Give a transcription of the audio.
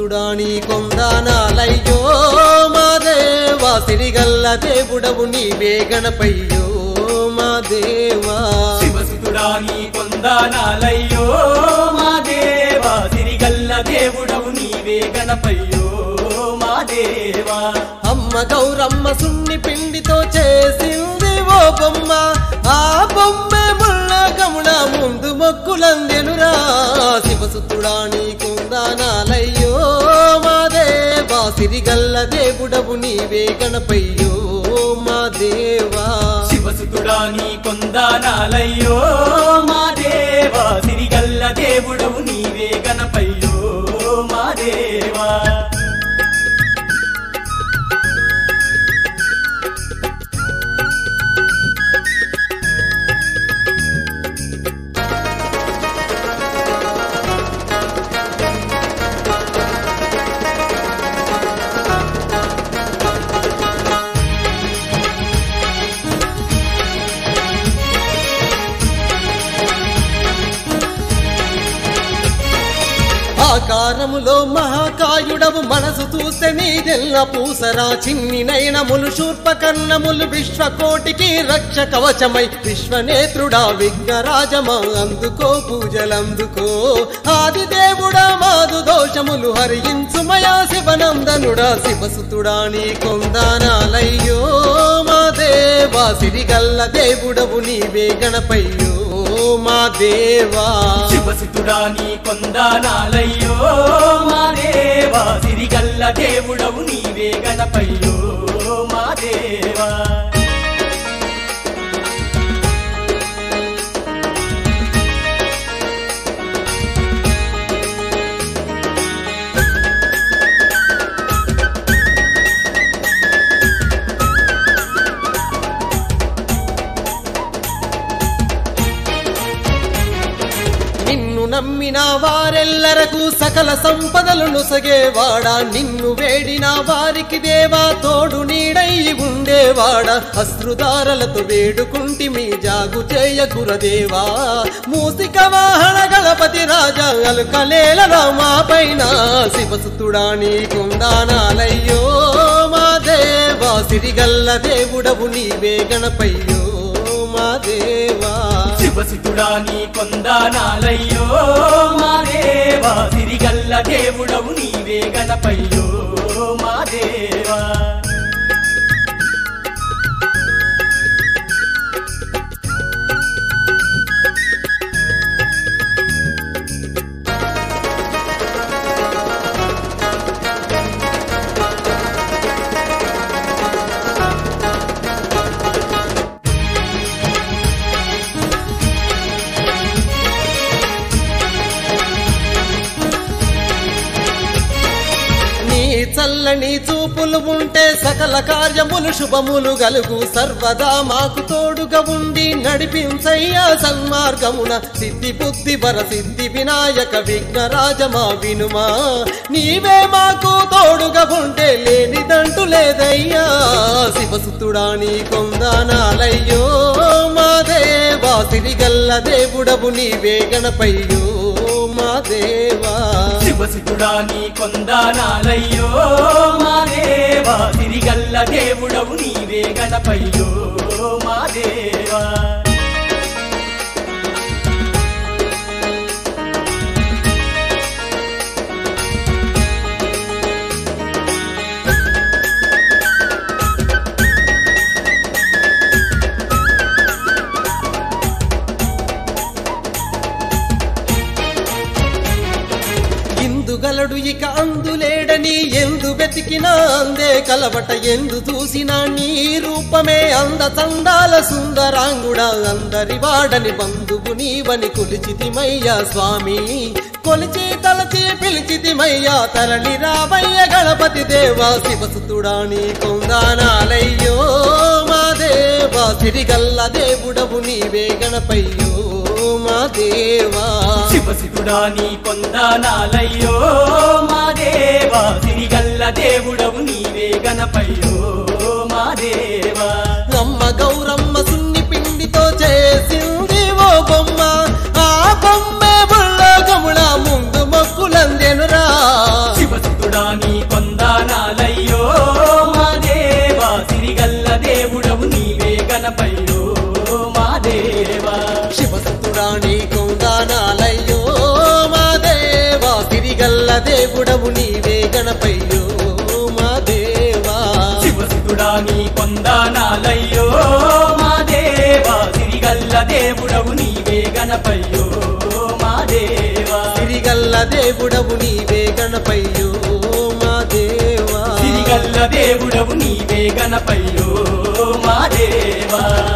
శివసుతుడాని కొందానాలయ్యో మా దేవా సిరిగల్ల దేవుడవు నీవే గణపయ్యో మా దేవా శివసుతుడా నీ కొందానాలయ్యో మా దేవా సిరిగల్ల దేవుడవు నీవే గణపయ్యో మా దేవా అమ్మ గౌరమ్మ సున్ని పిండితో చేసింది ఓ బొమ్మ ఆ బొమ్మే ముళ్ళ కముల ముందు మొక్కులందెనురా శివసుతుడాని కొందానాలయ్యో మా దేవా సిరిగల్ల దేవుడవు నీవే గణపయ్యో మా దేవా శివసుతుడా నీ కొందానాలయ్యో మా దేవా సిరిగల్ల దేవుడవు నీవే గణపయ్యో మా దేవా ఆకారములో మహాకాయుడవు మనసు చూస్తే నీదెల్ల పూసరా చిన్ని నయనములు శూర్పకర్ణములు విశ్వకోటికి రక్ష కవచమై విశ్వనేత్రుడా విఘ్నరాజమా అందుకో పూజలందుకో ఆది దేవుడా మాదు దోషములు హరించుమయా శివనందనుడా శివసుతుడా నీ కొందానాలయ్యో మా దేవా సిరిగల్ల దేవుడవు నీవే గణపయ్యో మా దేవా శివసుతుడా నీ కొందానాలయ్యో మా దేవా సిరిగల్ల దేవుడవు నీవే గణపయ్యో మా దేవా నిన్ను నమ్మిన వారెల్లరకు సకల సంపదలు నుసగేవాడా నిన్ను వేడిన వారికి దేవా తోడు నీడై ఉండేవాడా అశ్రుదారలతో వేడుకుంటి మీ జాగు చేయకురదేవా మూసిక వాహన గణపతి రాజా అలుకలేల రామా పైన శివసుతుడా నీ కుందానాలయ్యో మా దేవా సిరిగల్ల దేవుడవు నీవే గణపయ్యో మా దేవా శివసుతుడా నీ కొందానాలయ్యో మా దేవా సిరిగల్ల దేవుడవు నీవే గణపయ్యో మా దేవా నీ చల్లని చూపులు ఉంటే సకల కార్యములు శుభములు గలుగు సర్వదా మాకు తోడుగా ఉండి నడిపించయ్యా సన్మార్గమున సిద్ధి బుద్ధి వర సిద్ధి వినాయక విఘ్నరాజమా వినుమా నీవే మాకు తోడుగా ఉంటే లేనిదంటూ లేదయ్యా శివసుతుడా నీ కొందానాలయ్యో మా దేవా సిరిగల్ల దేవుడవు నీవే గణపయ్యో మా దేవా శివసుతుడా నీ కొందానాలయ్యో మా దేవా సిరిగల్ల దేవుడవు నీవే గణపయ్యో మా దేవా ఇందుగలడు ఇక అందులేడని ఎందు వెతికినా అందే కలవట ఎందు చూసినా నీ రూపమే అంద చందాల సుందరాంగుడా అందరి వాడని బంధువు నీవని కొలిచితిమయ్యా స్వామి కొలిచి తలచి పిలిచితిమయ్యా తరలి రావయ్య గణపతి దేవా శివసుతుడా నీ కొందానాలయ్యో మా దేవా సిరిగల్ల దేవుడవు నీవే గణపయ్యో మా దేవా శివసుతుడా నీ కొందానాలయ్యో మా దేవా సిరిగల్ల దేవుడవు నీవే గణపయ్యో మా దేవా అమ్మ గౌరమ్మ సున్ని పిండితో చేసింది ఓ బొమ్మ ఆ బొమ్మే బుళ్ళ గముళ ముందు మొక్కులందెనురా శివసుతుడా గణపయ్యో మా దేవా సిరిగల్ల దేవుడవు నీవే గణపయ్యో మా దేవా సిరిగల్ల దేవుడవు నీవే గణపయ్యో మా దేవా